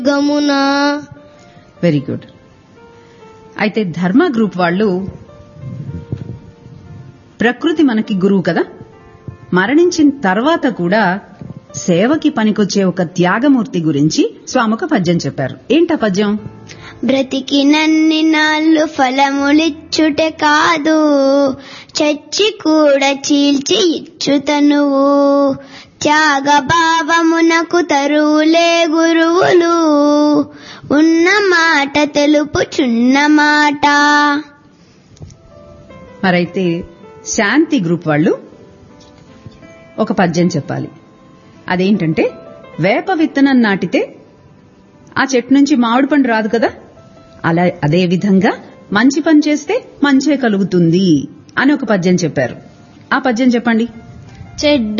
గమున very good అయితే ధర్మ group వాళ్ళు ప్రకృతి మనకి గురువు కదా మరణించిన తర్వాత కూడా సేవకి పనికొచ్చే ఒక త్యాగమూర్తి గురించి స్వామి ఒక పద్యం చెప్పారు ఏంటా పద్యం బ్రతికినన్ని నాళ్ళు ఫలములిచ్చుటే కాదు చచ్చి కూడా చీల్చి ఇచ్చుతనువు త్యాగ భావమునకు తరువులే గురువులు ఉన్న మాట తెలుపుచున్న మాట మరైతే శాంతి గ్రూప్ వాళ్ళు ఒక పద్యం చెప్పాలి అదేంటంటే వేప విత్తనం నాటితే ఆ చెట్టు నుంచి మామిడి పండు రాదు కదా అలా అదే విధంగా మంచి పని చేస్తే మంచే కలుగుతుంది అని ఒక పద్యం చెప్పారు ఆ పద్యం చెప్పండి చెడ్డ